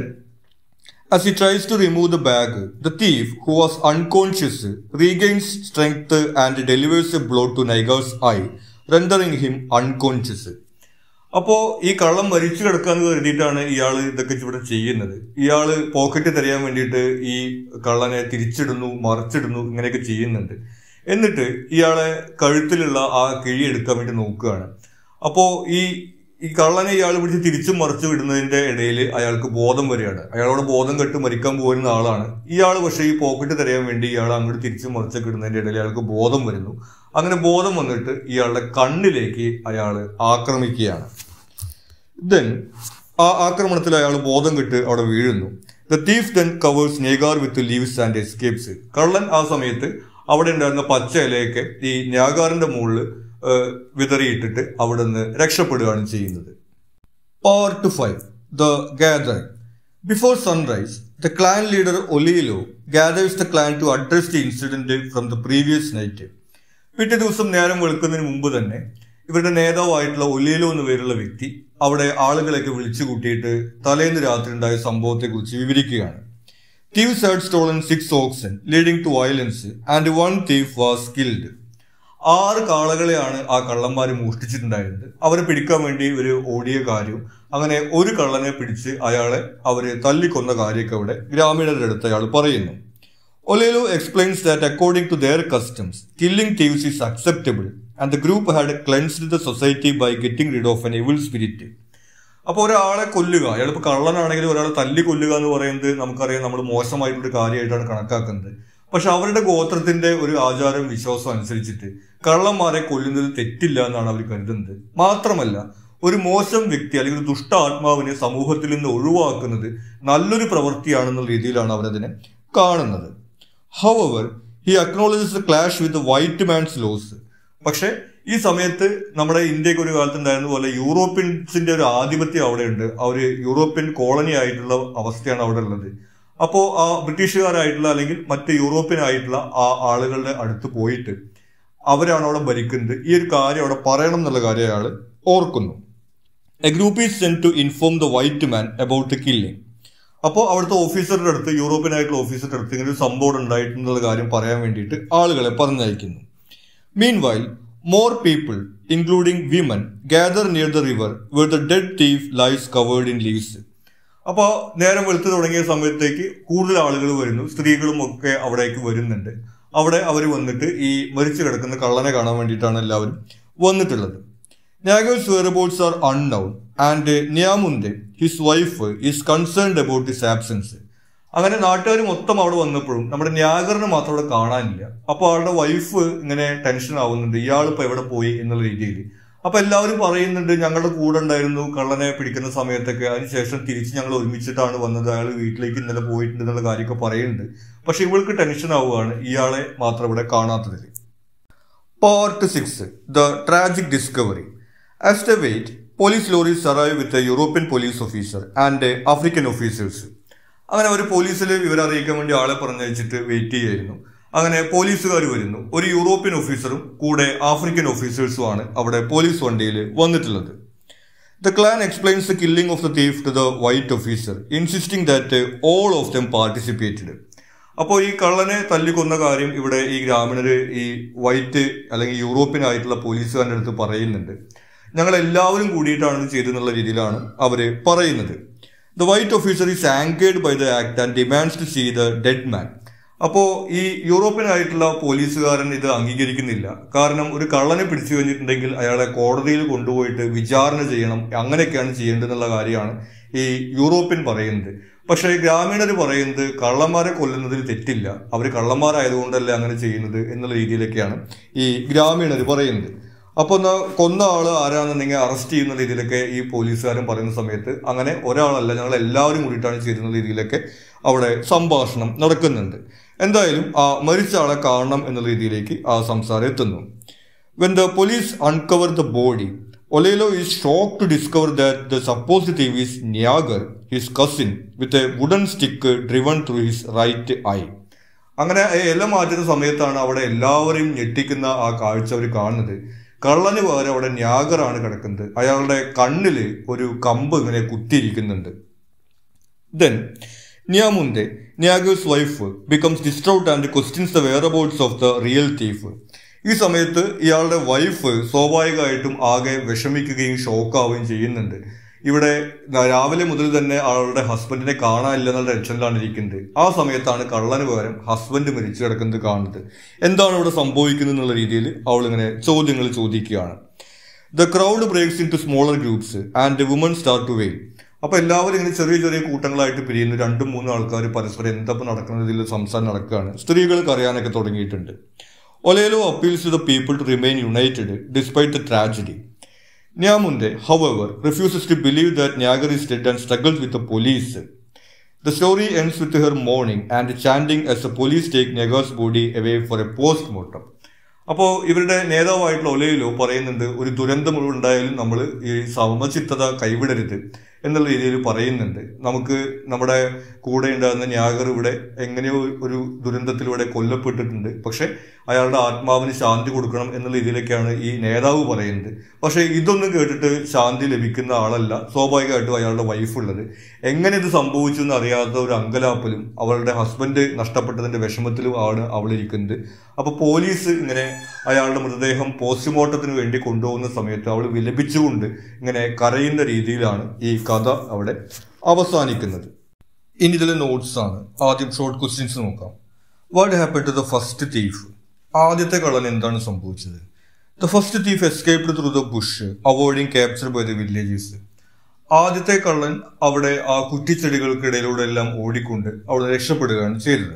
As he tries to remove the bag, the thief, who was unconscious, regains strength and delivers a blow to Naiga's eye, rendering him unconscious. അപ്പോ ഈ കള്ളം മരിച്ചു കിടക്കാന്ന് കരുതിയിട്ടാണ് ഇയാൾ ഇതൊക്കെ ഇവിടെ ചെയ്യുന്നത് ഇയാള് പോക്കറ്റ് തരയാൻ വേണ്ടിയിട്ട് ഈ കള്ളനെ തിരിച്ചിടുന്നു മറിച്ചിടുന്നു ഇങ്ങനെയൊക്കെ ചെയ്യുന്നുണ്ട് എന്നിട്ട് ഇയാളെ കഴുത്തിലുള്ള ആ കിഴി എടുക്കാൻ വേണ്ടി നോക്കുകയാണ് അപ്പോ ഈ ഈ കള്ളനെ ഇയാൾ പിടിച്ച് തിരിച്ചും മറിച്ചു വിടുന്നതിന്റെ ഇടയിൽ അയാൾക്ക് ബോധം വരികയാണ് അയാളോട് ബോധം കെട്ട് മരിക്കാൻ പോകുന്ന ആളാണ് ഇയാൾ പക്ഷേ ഈ പോക്കറ്റ് തരയാൻ വേണ്ടി ഇയാൾ അങ്ങോട്ട് തിരിച്ചും മറിച്ചൊക്കെ ഇടുന്നതിന്റെ ഇടയിൽ അയാൾക്ക് ബോധം വരുന്നു അങ്ങനെ ബോധം വന്നിട്ട് ഇയാളുടെ കണ്ണിലേക്ക് അയാൾ ആക്രമിക്കുകയാണ് ദെൻ ആ ആക്രമണത്തിൽ അയാൾ ബോധം കെട്ട് അവിടെ വീഴുന്നു the thief then covers Niagar with leaves and escapes കള്ളൻ ആ സമയത്ത് അവിടെ ഉണ്ടായിരുന്ന പച്ച ഇലയൊക്കെ ഈ ഞാഗാറിന്റെ മുകളിൽ വിതറിയിട്ടിട്ട് അവിടെ നിന്ന് രക്ഷപ്പെടുകയാണ് ചെയ്യുന്നത് part five the gathering before sunrise the clan leader Olelo gathers the clan to address the incident from the previous night പിറ്റേ ദിവസം നേരം വെളുക്കുന്നതിന് മുമ്പ് തന്നെ ഇവരുടെ നേതാവായിട്ടുള്ള ഒലീലോ എന്ന പേരുള്ള വ്യക്തി അവിടെ ആളുകളെയൊക്കെ വിളിച്ചു കൂട്ടിയിട്ട് തലേന്ന് രാത്രി ഉണ്ടായ സംഭവത്തെക്കുറിച്ച് വിവരിക്കുകയാണ് thieves had stolen six oxen leading to violence and one thief was killed ആറ് കാളകളെയാണ് ആ കള്ളന്മാർ മോഷ്ടിച്ചിട്ടുണ്ടായിരുന്നത് അവരെ പിടിക്കാൻ വേണ്ടി ഒരു ഓടിയ കാര്യവും അങ്ങനെ ഒരു കള്ളനെ പിടിച്ച് അയാളെ അവര് തല്ലിക്കൊന്ന കാര്യമൊക്കെ അവിടെ ഗ്രാമീണരുടെ അടുത്ത് അയാൾ പറയുന്നു Olelo explains that according to their customs killing thieves is acceptable and the group had cleansed the society by getting rid of an evil spirit അപ്പോൾ ഒരാളെ കൊല്ലുക അയാൾ ഇപ്പോൾ കള്ളനാണെങ്കിൽ ഒരാളെ തല്ലി കൊല്ലുക എന്ന് പറയുന്നത് നമുക്കറിയാം നമ്മൾ മോശമായിട്ടുള്ള ഒരു കാര്യമായിട്ടാണ് കണക്കാക്കുന്നത് പക്ഷെ അവരുടെ ഗോത്രത്തിന്റെ ഒരു ആചാരം വിശ്വാസം അനുസരിച്ചിട്ട് കള്ളന്മാരെ കൊല്ലുന്നത് തെറ്റില്ല എന്നാണ് അവർ കരുതുന്നത് മാത്രമല്ല ഒരു മോശം വ്യക്തി അല്ലെങ്കിൽ ഒരു ദുഷ്ട ആത്മാവിനെ സമൂഹത്തിൽ നിന്ന് ഒഴിവാക്കുന്നത് നല്ലൊരു പ്രവൃത്തിയാണെന്നുള്ള രീതിയിലാണ് അവരതിനെ കാണുന്നത് however he acknowledges the clash with white man's laws പക്ഷെ ഈ സമയത്ത് നമ്മുടെ ഇന്ത്യക്ക് ഒരു കാലത്ത് ഉണ്ടായിരുന്ന പോലെ യൂറോപ്യൻസിന്റെ ഒരു ആധിപത്യം അവിടെ ഉണ്ട് അവര് യൂറോപ്യൻ കോളനി ആയിട്ടുള്ള അവസ്ഥയാണ് അവിടെ ഉള്ളത് അപ്പോൾ ആ ബ്രിട്ടീഷുകാരായിട്ടുള്ള അല്ലെങ്കിൽ മറ്റ് യൂറോപ്യൻ ആയിട്ടുള്ള ആ ആളുകളുടെ അടുത്ത് പോയിട്ട് അവരാണ് അവിടെ ഭരിക്കുന്നത് ഈ ഒരു കാര്യം അവിടെ പറയണം എന്നുള്ള കാര്യം അയാൾ ഓർക്കുന്നു a group is send to inform the white man about the killing അപ്പോൾ അവിടുത്തെ ഓഫീസറുടെ അടുത്ത് യൂറോപ്യൻ ആയിട്ടുള്ള ഓഫീസറുടെ അടുത്ത് ഇങ്ങനെ ഒരു സംഭവം ഉണ്ടായിട്ടുള്ള കാര്യം പറയാൻ വേണ്ടിയിട്ട് ആളുകളെ പറഞ്ഞയക്കുന്നു meanwhile more people including women gather near the river where the dead thief lies covered in leaves അപ്പോൾ നേരം വെളുത്ത് തുടങ്ങിയ സമയത്തേക്ക് കൂടുതൽ ആളുകൾ വരുന്നു സ്ത്രീകളും ഒക്കെ അവിടേക്ക് വരുന്നുണ്ട് അവിടെ അവർ വന്നിട്ട് ഈ മരിച്ചു കിടക്കുന്ന കള്ളനെ കാണാൻ വേണ്ടിയിട്ടാണ് എല്ലാവരും വന്നിട്ടുള്ളത് Niagar's whereabouts are unknown and Nyamunde his wife is concerned about his absence അങ്ങനെ നാട്ടുകാർ മൊത്തം അവിടെ വന്നപ്പോഴും നമ്മുടെ ന്യാഗറിനെ മാത്രം അവിടെ കാണാനില്ല അപ്പോൾ ആളുടെ വൈഫ് ഇങ്ങനെ ടെൻഷൻ ആവുന്നുണ്ട് ഇയാൾ ഇപ്പൊ എവിടെ പോയി എന്നുള്ള രീതിയിൽ അപ്പൊ എല്ലാവരും പറയുന്നുണ്ട് ഞങ്ങളുടെ കൂടെ ഉണ്ടായിരുന്നു കള്ളനെ പിടിക്കുന്ന സമയത്തൊക്കെ അതിനുശേഷം തിരിച്ച് ഞങ്ങൾ ഒരുമിച്ചിട്ടാണ് വന്നത് അയാൾ വീട്ടിലേക്ക് ഇന്നലെ പോയിട്ടുണ്ട് എന്നുള്ള കാര്യമൊക്കെ പറയുന്നുണ്ട് പക്ഷെ ഇവൾക്ക് ടെൻഷൻ ആവുകയാണ് ഇയാളെ മാത്രം ഇവിടെ കാണാത്തതിൽ part six the tragic discovery as the white police lorries arrive with a European police officer and African officers അങ്ങനെ അവർ പോലീസിൽ വിവരം അറിയിക്കാൻ വേണ്ടി ആളെ പറഞ്ഞയച്ചിട്ട് വെയിറ്റ് ചെയ്യായിരുന്നു അങ്ങനെ പോലീസുകാർ വരുന്നു ഒരു യൂറോപ്യൻ ഓഫീസറും കൂടെ ആഫ്രിക്കൻ ഓഫീസേഴ്സുമാണ് അവിടെ പോലീസ് വണ്ടിയിൽ വന്നിട്ടുള്ളത് the clan explains the killing of the thief to the white officer insisting that all of them participated അപ്പോൾ ഈ കള്ളനെ തല്ലിക്കൊന്ന കാര്യം ഇവിടെ ഈ ഗ്രാമീണര് ഈ വൈറ്റ് അല്ലെങ്കിൽ യൂറോപ്യൻ ആയിട്ടുള്ള പോലീസുകാരുടെ അടുത്ത് പറയുന്നുണ്ട് ഞങ്ങൾ എല്ലാവരും കൂടിയിട്ടാണ് ഇത് ചെയ്തെന്നുള്ള രീതിയിലാണ് അവര് പറയുന്നത് the white officer is angered by the act and demands to see the dead man അപ്പോൾ ഈ യൂറോപ്യൻ ആയിട്ടുള്ള പോലീസുകാരൻ ഇത് അംഗീകരിക്കുന്നില്ല കാരണം ഒരു കള്ളനെ പിടിച്ചു കഴിഞ്ഞിട്ടുണ്ടെങ്കിൽ അയാളെ കോടതിയിൽ കൊണ്ടുപോയിട്ട് വിചാരണ ചെയ്യണം അങ്ങനെയൊക്കെയാണ് ചെയ്യേണ്ടതെന്നുള്ള കാര്യമാണ് ഈ യൂറോപ്യൻ പറയുന്നത് പക്ഷേ ഗ്രാമീണർ പറയുന്നത് കള്ളന്മാരെ കൊല്ലുന്നതിൽ തെറ്റില്ല അവർ കള്ളന്മാരായതുകൊണ്ടല്ലേ അങ്ങനെ ചെയ്യുന്നത് എന്നുള്ള രീതിയിലൊക്കെയാണ് ഈ ഗ്രാമീണർ പറയുന്നത് അപ്പോൾ എന്നാ കൊന്ന ആള് ആരാണെന്നുണ്ടെങ്കിൽ അറസ്റ്റ് ചെയ്യുന്ന രീതിയിലൊക്കെ ഈ പോലീസുകാരൻ പറയുന്ന സമയത്ത് അങ്ങനെ ഒരാളല്ല ഞങ്ങൾ എല്ലാവരും കൂടിയിട്ടാണ് ചെയ്യുന്ന രീതിയിലൊക്കെ അവിടെ സംഭാഷണം നടക്കുന്നുണ്ട് എന്തായാലും ആ മരിച്ച ആളെ കാണണം എന്നുള്ള രീതിയിലേക്ക് ആ സംസാരം എത്തുന്നു when the police uncover the body Olelo is shocked to discover that the supposed thief is Nyagar, his cousin, with a wooden stick driven through his right eye. അങ്ങനെ ഇല മാറ്റുന്ന സമയത്താണ് അവിടെ എല്ലാവരെയും ഞെട്ടിക്കുന്ന ആ കാഴ്ച അവർ കാണുന്നത് കള്ളന് പകരം അവിടെ ന്യാഗറാണ് കിടക്കുന്നത് അയാളുടെ കണ്ണില് ഒരു കമ്പ് ഇങ്ങനെ കുത്തിയിരിക്കുന്നുണ്ട് then Nyamunde Niagar's wife becomes distraught and questions the whereabouts of the real thief ഈ സമയത്ത് ഇയാളുടെ വൈഫ് സ്വാഭാവികമായിട്ടും ആകെ വിഷമിക്കുകയും ഷോക്കാവുകയും ചെയ്യുന്നുണ്ട് ഇവിടെ രാവിലെ മുതൽ തന്നെ അവളുടെ ഹസ്ബൻഡിനെ കാണാനില്ല എന്നുള്ള ടെൻഷനിലാണ് ഇരിക്കുന്നത് ആ സമയത്താണ് കള്ളന് പകരം ഹസ്ബൻഡ് മരിച്ചു കിടക്കുന്നത് കാണുന്നത് എന്താണ് ഇവിടെ സംഭവിക്കുന്നത് എന്നുള്ള രീതിയിൽ അവൾ ഇങ്ങനെ ചോദ്യങ്ങൾ ചോദിക്കുകയാണ് the crowd breaks in to smaller groups and woman start to wail അപ്പൊ എല്ലാവരും ഇങ്ങനെ ചെറിയ ചെറിയ കൂട്ടങ്ങളായിട്ട് പിരിയുന്നു രണ്ടും മൂന്നും ആൾക്കാർ പരസ്പരം എന്തപ്പം നടക്കുന്നതിൽ സംസാരം നടക്കുകയാണ് സ്ത്രീകൾക്ക് അറിയാനൊക്കെ തുടങ്ങിയിട്ടുണ്ട് Olelo appeals to the people to remain united despite the tragedy Nyamunde however refuses to believe that Niagar is dead and struggles with the police the story ends with her mourning and chanting as a police take Niagar's body away for a post mortem അപ്പോൾ ഇവരുടെ നേതാവായിട്ടുള്ള ഒലയിലോ പറയുന്നുണ്ട് ഒരു ദുരന്തം ഉണ്ടായാലും നമ്മൾ ഈ സമചിത്തത കൈവിടരുത് എന്നുള്ള രീതിയിൽ പറയുന്നുണ്ട് നമുക്ക് നമ്മുടെ കൂടെ ഉണ്ടാകുന്ന ന്യാഗർ ഇവിടെ എങ്ങനെയോ ഒരു ദുരന്തത്തിലൂടെ കൊല്ലപ്പെട്ടിട്ടുണ്ട് പക്ഷെ അയാളുടെ ആത്മാവിന് ശാന്തി കൊടുക്കണം എന്നുള്ള രീതിയിലൊക്കെയാണ് ഈ നേതാവ് പറയുന്നത് പക്ഷെ ഇതൊന്നും കേട്ടിട്ട് ശാന്തി ലഭിക്കുന്ന ആളല്ല സ്വാഭാവികമായിട്ടും അയാളുടെ വൈഫ് ഉള്ളത് എങ്ങനെ ഇത് സംഭവിച്ചു എന്ന് അറിയാത്ത ഒരു അങ്കലാപ്പിലും അവളുടെ ഹസ്ബൻഡ് നഷ്ടപ്പെട്ടതിന്റെ വിഷമത്തിലും ആണ് അവളിരിക്കുന്നത് അപ്പൊ പോലീസ് ഇങ്ങനെ അയാളുടെ മൃതദേഹം പോസ്റ്റ്മോർട്ടത്തിന് വേണ്ടി കൊണ്ടുപോകുന്ന സമയത്ത് അവൾ വിലപിച്ചുകൊണ്ട് ഇങ്ങനെ കരയുന്ന രീതിയിലാണ് ഈ കഥ അവിടെ അവസാനിക്കുന്നത് ഇനി ഇതിലെ നോട്ട്സ് ആണ് ആദ്യം ഷോർട്ട് ക്വസ്റ്റ്യൻസ് നോക്കാം what happen to the first thief ആദ്യത്തെ കള്ളൻ എന്താണ് സംഭവിച്ചത് the first thief escaped through the bush avoiding capture by the villages ആദ്യത്തെ കള്ളൻ അവിടെ ആ കുറ്റിച്ചെടികൾക്കിടയിലൂടെ എല്ലാം ഓടിക്കൊണ്ട് അവിടെ രക്ഷപ്പെടുകയാണ് ചെയ്തത്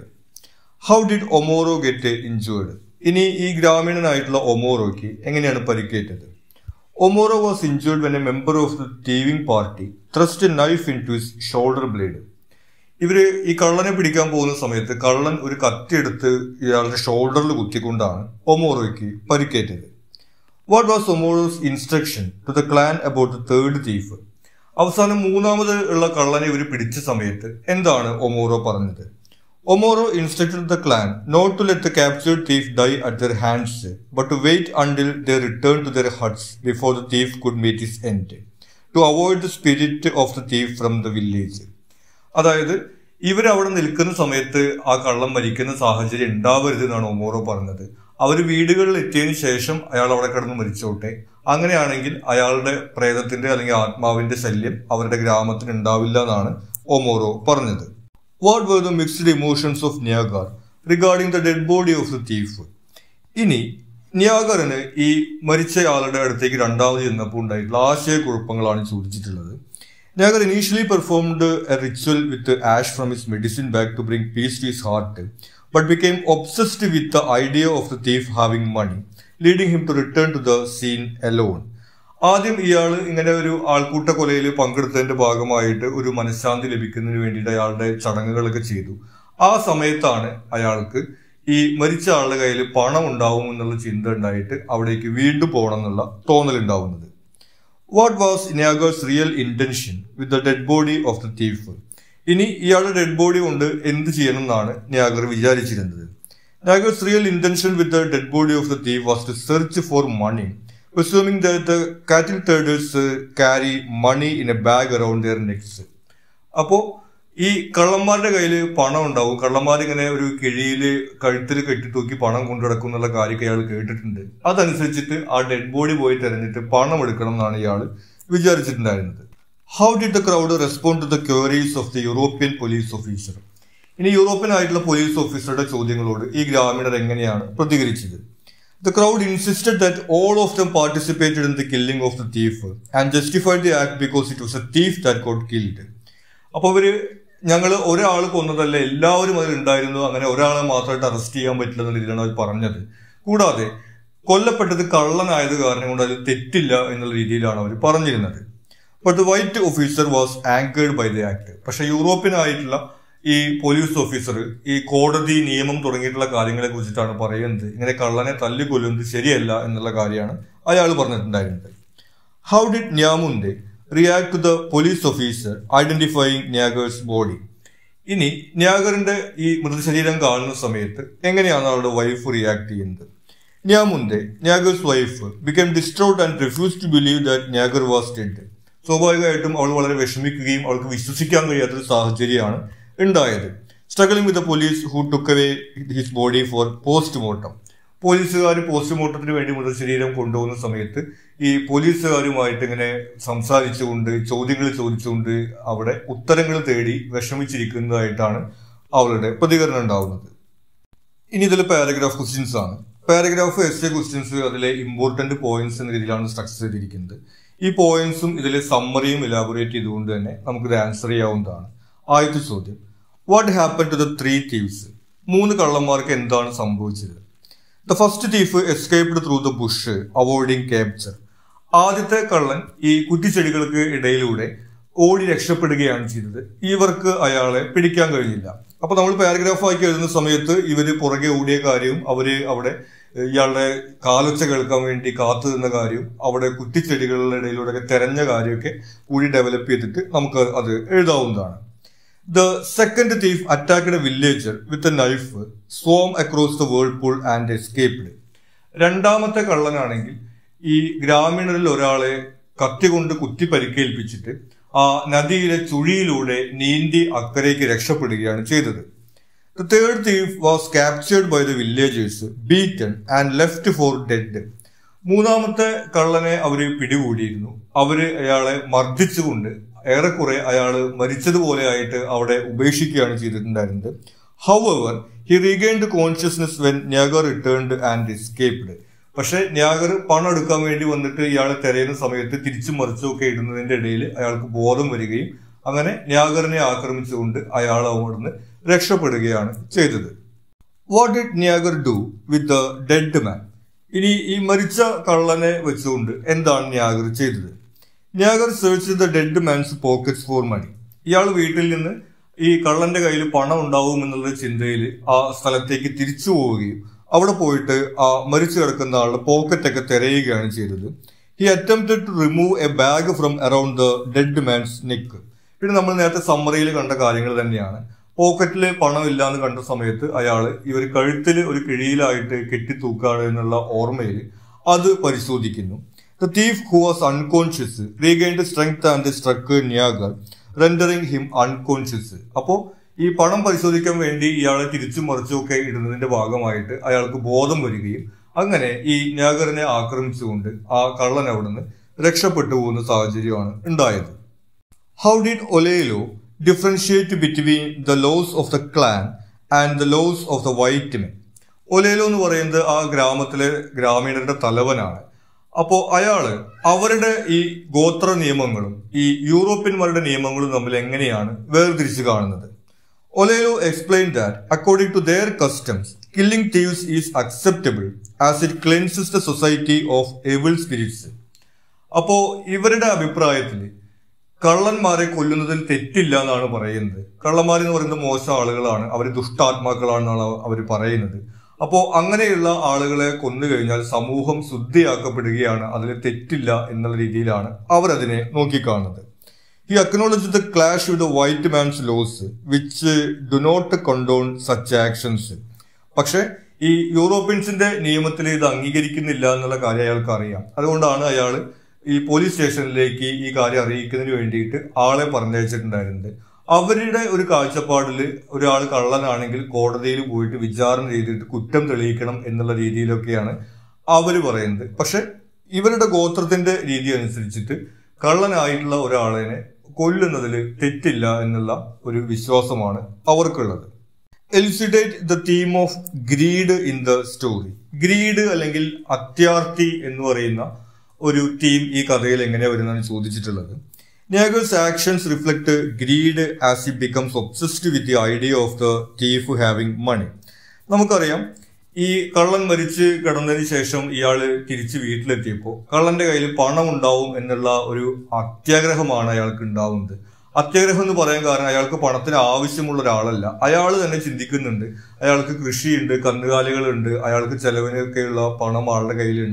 how did Omoro get injured ഇനി ഈ ഗ്രാമീണനായിട്ടുള്ള ഒമോറോയ്ക്ക് എങ്ങനെയാണ് പരിക്കേറ്റത് Omoro was injured when a member of the thieving party thrust knife in to his shoulder blade ഇവര് ഈ കള്ളനെ പിടിക്കാൻ പോകുന്ന സമയത്ത് കള്ളൻ ഒരു കത്തിയെടുത്ത് ഇയാളുടെ ഷോൾഡറിൽ കുത്തിക്കൊണ്ടാണ് ഒമോറോയ്ക്ക് പരിക്കേറ്റത് what was Omoro's instruction to the clan about the third thief അവസാനം മൂന്നാമത് ഉള്ള കള്ളനെ ഇവർ പിടിച്ച സമയത്ത് എന്താണ് ഒമോറോ പറഞ്ഞത് Omoro instructed the clan not to let the captured thief die at their hands but to wait until the return to their huts before the thief could meet his end to avoid the spirit of the thief from the village അതായത് ഇവരവിടെ നിൽക്കുന്ന സമയത്ത് ആ കള്ളം മരിക്കുന്ന സാഹചര്യം ഉണ്ടാവരുത് എന്നാണ് ഒമോറോ പറഞ്ഞത് അവർ വീടുകളിൽ എത്തിയതിനു ശേഷം അയാൾ അവിടെ കിടന്ന് മരിച്ചോട്ടെ അങ്ങനെയാണെങ്കിൽ അയാളുടെ പ്രേതത്തിന്റെ അല്ലെങ്കിൽ ആത്മാവിന്റെ ശല്യം അവരുടെ ഗ്രാമത്തിന് ഉണ്ടാവില്ല എന്നാണ് ഒമോറോ പറഞ്ഞത് what were the mixed emotions of Niagar regarding the dead body of the thief ഇനി നിയാഗറിന് ഈ മരിച്ചയാളുടെ അടുത്തേക്ക് രണ്ടാമത് ചെന്നപ്പോൾ ഉണ്ടായിട്ടുള്ള ആശയക്കുഴപ്പങ്ങളാണ് ചോദിച്ചിട്ടുള്ളത് Nagar initially performed a ritual with ash from his medicine bag to bring peace to his heart, but became obsessed with the idea of the thief having money, leading him to return to the scene alone. ആദ്യം ഇയാൾ ഇങ്ങനെ ഒരു ആൾക്കൂട്ട കൊലയിൽ പങ്കെടുത്തതിന്റെ ഭാഗമായിട്ട് ഒരു മനഃശാന്തി ലഭിക്കുന്നതിന് വേണ്ടിയിട്ട് അയാളുടെ ചടങ്ങുകളൊക്കെ ചെയ്തു ആ സമയത്താണ് അയാൾക്ക് ഈ മരിച്ച ആളുടെ കയ്യിൽ പണം ഉണ്ടാവും എന്നുള്ള ചിന്ത ഉണ്ടായിട്ട് അവിടേക്ക് വീണ്ടും പോകണം എന്നുള്ള തോന്നൽ ഉണ്ടാവുന്നത് what was Niagar's real intention with the dead body of the thief ഇനി ഇയാളുടെ ഡെഡ് ബോഡി കൊണ്ട് എന്ത് ചെയ്യണം എന്നാണ് നിയാഗർ വിചാരിച്ചിരുന്നത് Niagar's real intention with the dead body of the thief was to search for money assuming that the cattle traders uh, carry money in a bag around their necks. അപ്പോൾ ഈ കള്ളന്മാരുടെ കയ്യിൽ പണം ഉണ്ടാവും കള്ളന്മാർ ഇങ്ങനെ ഒരു കിഴിയില് കഴുത്തിൽ കെട്ടി തൂക്കി പണം കൊണ്ടു നടക്കും എന്നുള്ള കാര്യം അയാൾ കേട്ടിട്ടുണ്ട് അതനുസരിച്ചിട്ട് ആ ഡെഡ് ബോഡി പോയി തെരഞ്ഞിട്ട് പണം എടുക്കണം എന്നാണ് ഇയാൾ വിചാരിച്ചിട്ടുണ്ടായിരുന്നത് how did the crowd respond to the queries of the European police officer ഇനി യൂറോപ്യൻ ആയിട്ടുള്ള പോലീസ് ഓഫീസറുടെ ചോദ്യങ്ങളോട് ഈ ഗ്രാമീണർ എങ്ങനെയാണ് പ്രതികരിച്ചത് The crowd insisted that all of them participated in the killing of the thief and justified the act because it was a thief that got killed. അപ്പോൾ ഇവര് ഞങ്ങൾ ഒരാൾ കൊന്നതല്ല എല്ലാവരും അതിൽ ഉണ്ടായിരുന്നു അങ്ങനെ ഒരാളെ മാത്രമായിട്ട് അറസ്റ്റ് ചെയ്യാൻ പറ്റില്ല എന്ന രീതിയിലാണ് അവർ പറഞ്ഞത് കൂടാതെ കൊല്ലപ്പെട്ടത് കള്ളനായത് കാരണം കൊണ്ട് അതിൽ തെറ്റില്ല എന്നുള്ള രീതിയിലാണ് അവർ പറഞ്ഞിരുന്നത് but the white officer was angered by the act പക്ഷെ യൂറോപ്യൻ ആയിട്ടുള്ള ഈ പോലീസ് ഓഫീസർ ഈ കോടതി നിയമം തുടങ്ങിയിട്ടുള്ള കാര്യങ്ങളെ കുറിച്ചിട്ടാണ് പറയുന്നത് ഇങ്ങനെ കള്ളനെ തല്ലിക്കൊല്ലുന്നത് ശരിയല്ല എന്നുള്ള കാര്യമാണ് അയാൾ പറഞ്ഞിട്ടുണ്ടായിരുന്നത് how did Nyamunde react to the police officer identifying Niagar's body ഇനി ന്യാഗറിന്റെ ഈ മൃതശരീരം കാണുന്ന സമയത്ത് എങ്ങനെയാണ് അവളുടെ വൈഫ് റിയാക്ട് ചെയ്യുന്നത് Nyamunde Niagar's wife become distraught and refuse to believe that Niagar was dead സ്വാഭാവികമായിട്ടും അവൾ വളരെ വിഷമിക്കുകയും അവൾക്ക് വിശ്വസിക്കാൻ കഴിയാത്തൊരു സാഹചര്യമാണ് ഉണ്ടായത് struggling with the police who took away his body for postmortem പോലീസുകാർ പോസ്റ്റ്മോർട്ടത്തിന് വേണ്ടി മൃതശരീരം കൊണ്ടുപോകുന്ന സമയത്ത് ഈ പോലീസുകാരുമായിട്ട് ഇങ്ങനെ സംസാരിച്ചുകൊണ്ട് ചോദ്യങ്ങൾ ചോദിച്ചുകൊണ്ട് അവിടെ ഉത്തരങ്ങൾ തേടി വിഷമിച്ചിരിക്കുന്നതായിട്ടാണ് അവളുടെ പ്രതികരണം ഉണ്ടാവുന്നത് ഇനി ഇതിൽ പാരഗ്രാഫ് ക്വസ്റ്റ്യൻസ് ആണ് പാരഗ്രാഫ് എസ് എ ക്വസ്റ്റ്യൻസ് അതിലെ ഇമ്പോർട്ടന്റ് പോയിന്റ്സ് എന്ന രീതിയിലാണ് സ്ട്രക്ചർ ചെയ്തിരിക്കുന്നത് ഈ പോയിന്റ്സും ഇതിലെ സമ്മറിയും ഇലാബറേറ്റ് ചെയ്തുകൊണ്ട് തന്നെ നമുക്കിത് ആൻസർ ചെയ്യാവുന്നതാണ് ആദ്യത്തെ ചോദ്യം what happen to the three thieves മൂന്ന് കള്ളന്മാർക്ക് എന്താണ് സംഭവിച്ചത് the first thief escaped through the bush avoiding capture ആദ്യത്തെ കള്ളൻ ഈ കുറ്റിച്ചെടികൾക്ക് ഇടയിലൂടെ ഓടി രക്ഷപ്പെടുകയാണ് ചെയ്തത് ഇവർക്ക് അയാളെ പിടിക്കാൻ കഴിഞ്ഞില്ല അപ്പൊ നമ്മൾ പാരഗ്രാഫ് ആക്കി എഴുതുന്ന സമയത്ത് ഇവര് പുറകെ ഓടിയ കാര്യവും അവര് അവിടെ ഇയാളുടെ കാലൊച്ച കേൾക്കാൻ വേണ്ടി കാത്തു നിന്ന കാര്യവും അവിടെ കുറ്റിച്ചെടികളുടെ ഇടയിലൂടെ തെരഞ്ഞ കാര്യമൊക്കെ കൂടി ഡെവലപ്പ് ചെയ്തിട്ട് നമുക്ക് അത് എഴുതാവുന്നതാണ് the second thief attacked villager with a knife swam across the world pool and escaped രണ്ടാമത്തെ കള്ളനാണെങ്കിൽ ഈ ഗ്രാമീണരിൽ ഒരാളെ കത്തി കൊണ്ട് കുത്തി പരിക്കേൽപ്പിച്ചിട്ട് ആ നദിയിലെ ചുഴിയിലൂടെ നീന്തി അക്കരയ്ക്ക് രക്ഷപ്പെടുകയാണ് ചെയ്തത് the third thief was captured by the villagers beaten and left for dead മൂന്നാമത്തെ കള്ളനെ അവര് പിടികൂടിയിരുന്നു അവര് അയാളെ മർദ്ദിച്ചുകൊണ്ട് ഏറെക്കുറെ അയാള് മരിച്ചതുപോലെ ആയിട്ട് അവിടെ ഉപേക്ഷിക്കുകയാണ് ചെയ്തിട്ടുണ്ടായിരുന്നത് however he regained consciousness when Nyagar returned and escaped പക്ഷെ ന്യാഗർ പണം എടുക്കാൻ വേണ്ടി വന്നിട്ട് ഇയാളെ തിരയുന്ന സമയത്ത് തിരിച്ചും മറിച്ചും ഒക്കെ ഇടുന്നതിന്റെ ഇടയിൽ അയാൾക്ക് ബോധം വരികയും അങ്ങനെ ന്യാഗറിനെ ആക്രമിച്ചുകൊണ്ട് അയാൾ അവിടുന്ന് രക്ഷപ്പെടുകയാണ് ചെയ്തത് what did Nyagar do with the dead man ഇനി ഈ മരിച്ച കള്ളനെ വെച്ചുകൊണ്ട് എന്താണ് ന്യാഗർ ചെയ്തത് Nyagar search the dead man's pockets for money ഇയാൾ വീട്ടിൽ നിന്ന് ഈ കള്ളന്റെ കയ്യിൽ പണം ഉണ്ടാവും എന്നുള്ള ചിന്തയിൽ ആ സ്ഥലത്തേക്ക് തിരിച്ചു പോവുകയും അവിടെ പോയിട്ട് ആ മരിച്ചു കിടക്കുന്ന ആളുടെ പോക്കറ്റ് ഒക്കെ തിരയുകയാണ് ചെയ്തത് he attempted to remove a bag from around the dead man's neck പിന്നെ നമ്മൾ നേരത്തെ സമ്മറിയിൽ കണ്ട കാര്യങ്ങൾ തന്നെയാണ് പോക്കറ്റിൽ പണമില്ല എന്ന് കണ്ട സമയത്ത് അയാൾ ഇവർ കഴുത്തിൽ ഒരു കിഴിയിലായിട്ട് കെട്ടിത്തൂക്കാണ് എന്നുള്ള ഓർമ്മയിൽ അത് പരിശോധിക്കുന്നു the thief who was unconscious regained strength and struck Nyagar rendering him unconscious അപ്പോൾ ഈ പണം പരിശോധിക്കാൻ വേണ്ടി ഇയാളെ തിരിച്ചും മറിച്ചും ഒക്കെ ഇടുന്നതിന്റെ ഭാഗമായിട്ട് അയാൾക്ക് ബോധം വരികയും അങ്ങനെ ഈ ന്യാഗറിനെ ആക്രമിച്ചുകൊണ്ട് ആ കള്ളൻ അവിടുന്ന് രക്ഷപ്പെട്ടു പോകുന്ന സാഹചര്യമാണ് ഉണ്ടായത് how did Olelo differentiate between the laws of the clan and the laws of the white men Olelo എന്ന് പറയുന്നത് ആ ഗ്രാമത്തിലെ ഗ്രാമീണരുടെ തലവനാണ് അപ്പോൾ അയാള് അവരുടെ ഈ ഗോത്ര നിയമങ്ങളും ഈ യൂറോപ്യന്മാരുടെ നിയമങ്ങളും തമ്മിൽ എങ്ങനെയാണ് വേർതിരിച്ച് കാണുന്നത് Olelo explain that according to their customs killing thieves is acceptable as it cleanses the society of evil spirits അപ്പോ ഇവരുടെ അഭിപ്രായത്തിൽ കള്ളന്മാരെ കൊല്ലുന്നതിൽ തെറ്റില്ല എന്നാണ് പറയുന്നത് കള്ളന്മാർ എന്ന് പറയുന്നത് മോശം ആളുകളാണ് അവർ ദുഷ്ടാത്മാക്കളാണെന്നാണ് അവർ പറയുന്നത് അപ്പോൾ അങ്ങനെയുള്ള ആളുകളെ കൊന്നു കഴിഞ്ഞാൽ സമൂഹം ശുദ്ധിയാക്കപ്പെടുകയാണ് അതിൽ തെറ്റില്ല എന്നുള്ള രീതിയിലാണ് അവർ അതിനെ നോക്കിക്കാണുന്നത് he acknowledge the clash with white man's laws which do not condone such actions പക്ഷെ ഈ യൂറോപ്യൻസിന്റെ നിയമത്തിൽ ഇത് അംഗീകരിക്കുന്നില്ല എന്നുള്ള കാര്യം അയാൾക്ക് അറിയാം അതുകൊണ്ടാണ് അയാൾ ഈ പോലീസ് സ്റ്റേഷനിലേക്ക് ഈ കാര്യം അറിയിക്കുന്നതിന് വേണ്ടിയിട്ട് ആളെ പറഞ്ഞയച്ചിട്ടുണ്ടായിരുന്നത് അവരുടെ ഒരു കാഴ്ചപ്പാടിൽ ഒരാൾ കള്ളനാണെങ്കിൽ കോടതിയിൽ പോയിട്ട് വിചാരണ ചെയ്തിട്ട് കുറ്റം തെളിയിക്കണം എന്നുള്ള രീതിയിലൊക്കെയാണ് അവർ പറയുന്നത് പക്ഷെ ഇവരുടെ ഗോത്രത്തിന്റെ രീതി അനുസരിച്ചിട്ട് കള്ളനായിട്ടുള്ള ഒരാളെ കൊല്ലുന്നതിൽ തെറ്റില്ല എന്നുള്ള ഒരു വിശ്വാസമാണ് അവർക്കുള്ളത് elucidate the theme of greed in the story greed അല്ലെങ്കിൽ അത്യാർത്ഥി എന്ന് പറയുന്ന ഒരു തീം ഈ കഥയിൽ എങ്ങനെ വരുന്നതാണ് ചോദിച്ചിട്ടുള്ളത് Nyagar's actions reflect greed as he becomes obsessed with the idea of the thief having money നമുക്കറിയാം ഈ കള്ളൻ മരിച്ച് കിടന്നതിന് ശേഷം ഇയാള് തിരിച്ച് വീട്ടിലെത്തിയപ്പോൾ കള്ളന്റെ കയ്യിൽ പണം ഉണ്ടാവും എന്നുള്ള ഒരു അത്യാഗ്രഹമാണ് അയാൾക്ക് ഉണ്ടാവുന്നത് അത്യാഗ്രഹം എന്ന് പറയാൻ കാരണം അയാൾക്ക് പണത്തിന് ആവശ്യമുള്ള ഒരാളല്ല അയാൾ തന്നെ ചിന്തിക്കുന്നുണ്ട് അയാൾക്ക് കൃഷിയുണ്ട് കന്നുകാലികളുണ്ട് അയാൾക്ക് ചെലവിനൊക്കെയുള്ള പണം ആളുടെ കയ്യിലുണ്ട്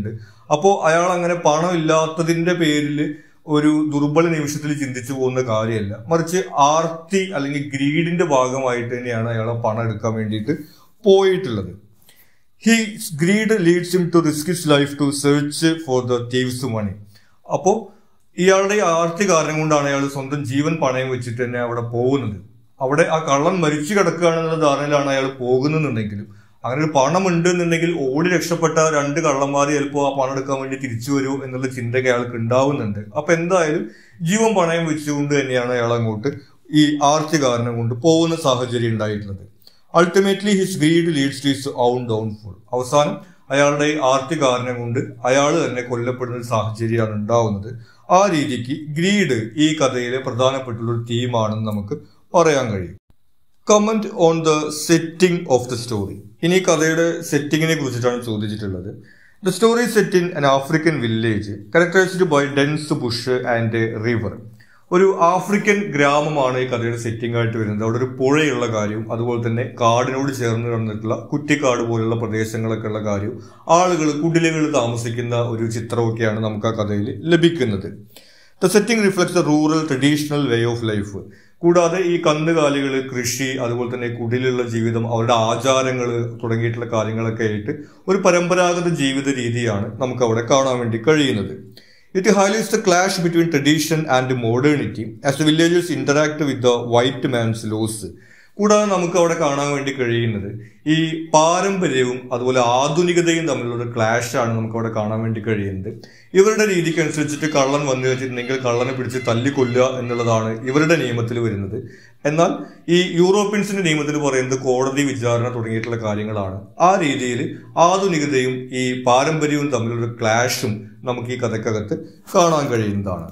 അപ്പോൾ അയാൾ അങ്ങനെ പണം ഇല്ലാത്തതിന്റെ പേരിൽ ഒരു ദുർബല നിമിഷത്തിൽ ചിന്തിച്ചു പോകുന്ന കാര്യമല്ല മറിച്ച് ആർത്തി അല്ലെങ്കിൽ ഗ്രീഡിന്റെ ഭാഗമായിട്ട് തന്നെയാണ് അയാളെ പണം എടുക്കാൻ വേണ്ടിയിട്ട് പോയിട്ടുള്ളത് he greed leads him to risk his life to search for the thieves money അപ്പോൾ ഇയാളുടെ ഈ ആർത്തി കാരണം കൊണ്ടാണ് അയാൾ സ്വന്തം ജീവൻ പണയം വെച്ചിട്ട് തന്നെ അവിടെ പോകുന്നത് അവിടെ ആ കള്ളൻ മരിച്ചു കിടക്കുകയാണെന്നുള്ള ധാരണയിലാണ് അയാൾ പോകുന്നുണ്ടെങ്കിലും അങ്ങനെ ഒരു പണം ഉണ്ട് എന്നുണ്ടെങ്കിൽ ഓടി രക്ഷപ്പെട്ട രണ്ട് കള്ളന്മാർ ചിലപ്പോൾ ആ പണം എടുക്കാൻ വേണ്ടി തിരിച്ചു വരൂ എന്നുള്ള ചിന്തയൊക്കെ അയാൾക്ക് ഉണ്ടാവുന്നുണ്ട് അപ്പൊ എന്തായാലും ജീവൻ പണയം വെച്ചുകൊണ്ട് തന്നെയാണ് അയാൾ അങ്ങോട്ട് ഈ ആർത്തി കാരണം കൊണ്ട് പോകുന്ന സാഹചര്യം ഉണ്ടായിട്ടുള്ളത് ultimately his greed leads to his own downfall അവസാനം അയാളുടെ ഈ ആർത്തി കാരണം കൊണ്ട് അയാൾ തന്നെ കൊല്ലപ്പെടുന്ന ഒരു സാഹചര്യമാണ് ഉണ്ടാവുന്നത് ആ രീതിക്ക് ഗ്രീഡ് ഈ കഥയിലെ പ്രധാനപ്പെട്ടുള്ള ഒരു തീമാണെന്ന് നമുക്ക് പറയാൻ കഴിയും comment on the setting of the story ഇനി കഥയുടെ സെറ്റിങ്ങിനെ കുറിച്ചിട്ടാണ് ചോദിച്ചിട്ടുള്ളത് the story set in an African village characterized by dense bush and river ഒരു ആഫ്രിക്കൻ ഗ്രാമമാണ് ഈ കഥയുടെ സെറ്റിംഗ് ആയിട്ട് വരുന്നത് അവിടെ ഒരു പുഴയുള്ള കാര്യവും അതുപോലെ തന്നെ കാടിനോട് ചേർന്ന് കിടന്നിട്ടുള്ള കുറ്റിക്കാട് പോലുള്ള പ്രദേശങ്ങളൊക്കെ ഉള്ള കാര്യവും ആളുകൾ കുടിലുകൾ താമസിക്കുന്ന ഒരു ചിത്രമൊക്കെയാണ് നമുക്ക് ആ കഥയിൽ ലഭിക്കുന്നത് the setting reflects the rural traditional way of life കൂടാതെ ഈ കന്നുകാലികൾ കൃഷി അതുപോലെ തന്നെ കുടിലുള്ള ജീവിതം അവരുടെ ആചാരങ്ങൾ തുടങ്ങിയിട്ടുള്ള കാര്യങ്ങളൊക്കെ ആയിട്ട് ഒരു പരമ്പരാഗത ജീവിത രീതിയാണ് നമുക്ക് അവിടെ കാണാൻ വേണ്ടി കഴിയുന്നത് it highlights the clash between tradition and modernity as the villagers interact with the white man's laws കൂടാതെ നമുക്ക് അവിടെ കാണാൻ വേണ്ടി കഴിയുന്നത് ഈ പാരമ്പര്യവും അതുപോലെ ആധുനികതയും തമ്മിലുള്ള ക്ലാഷ് ആണ് നമുക്ക് അവിടെ കാണാൻ വേണ്ടി കഴിയുന്നത് ഇവരുടെ രീതിക്ക് അനുസരിച്ചിട്ട് കള്ളൻ വന്നു വെച്ചിട്ടുണ്ടെങ്കിൽ കള്ളനെ പിടിച്ച് തല്ലിക്കൊല്ലുക എന്നുള്ളതാണ് ഇവരുടെ നിയമത്തിൽ വരുന്നത് എന്നാൽ ഈ യൂറോപ്യൻസിന്റെ നിയമത്തിൽ പറയുന്നത് കോടതി വിചാരണ തുടങ്ങിയിട്ടുള്ള കാര്യങ്ങളാണ് ആ രീതിയിൽ ആധുനികതയും ഈ പാരമ്പര്യവും തമ്മിലുള്ള ക്ലാഷും നമുക്ക് ഈ കഥക്കകത്ത് കാണാൻ കഴിയുന്നതാണ്